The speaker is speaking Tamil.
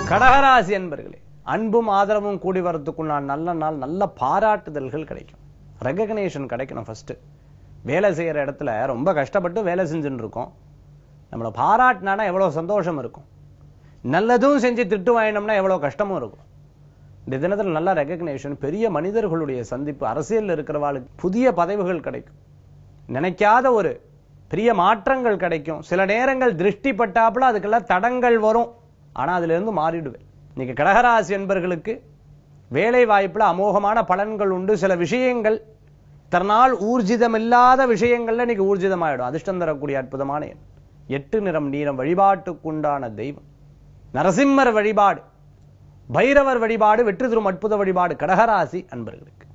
கடகராசி என்பர்களே அன்பும் ஆதரவும் கூடி வரத்துக்குண்டான நல்ல நாள் நல்ல பாராட்டுதல்கள் கிடைக்கும் ரெகக்னேஷன் கிடைக்கணும் ஃபர்ஸ்ட் வேலை செய்யற இடத்துல ரொம்ப கஷ்டப்பட்டு வேலை செஞ்சுட்டு இருக்கோம் நம்மளை பாராட்டினானா எவ்வளவு சந்தோஷம் இருக்கும் நல்லதும் செஞ்சு திட்டு வாங்கினோம்னா எவ்வளவு கஷ்டமும் இருக்கும் இந்த தினத்துல நல்ல ரெகக்னேஷன் பெரிய மனிதர்களுடைய சந்திப்பு அரசியல் இருக்கிறவாளுக்கு புதிய பதவிகள் கிடைக்கும் நினைக்காத ஒரு பெரிய மாற்றங்கள் கிடைக்கும் சில நேரங்கள் திருஷ்டி பட்டாப்புல அதுக்கெல்லாம் தடங்கள் வரும் ஆனா அதுல இருந்து மாறிடுவேன் இன்னைக்கு கடகராசி என்பர்களுக்கு வேலை வாய்ப்புல அமோகமான பலன்கள் உண்டு சில விஷயங்கள் தன்னால் ஊர்ஜிதம் இல்லாத விஷயங்கள்ல இன்னைக்கு ஊர்ஜிதமாயிடும் அதிர்ஷ்டம் தரக்கூடிய அற்புதமான எண் எட்டு நிறம் நீரம் வழிபாட்டுக்குண்டான தெய்வம் நரசிம்மர் வழிபாடு பைரவர் வழிபாடு வெற்றி தரும் அற்புத வழிபாடு கடகராசி அன்பர்களுக்கு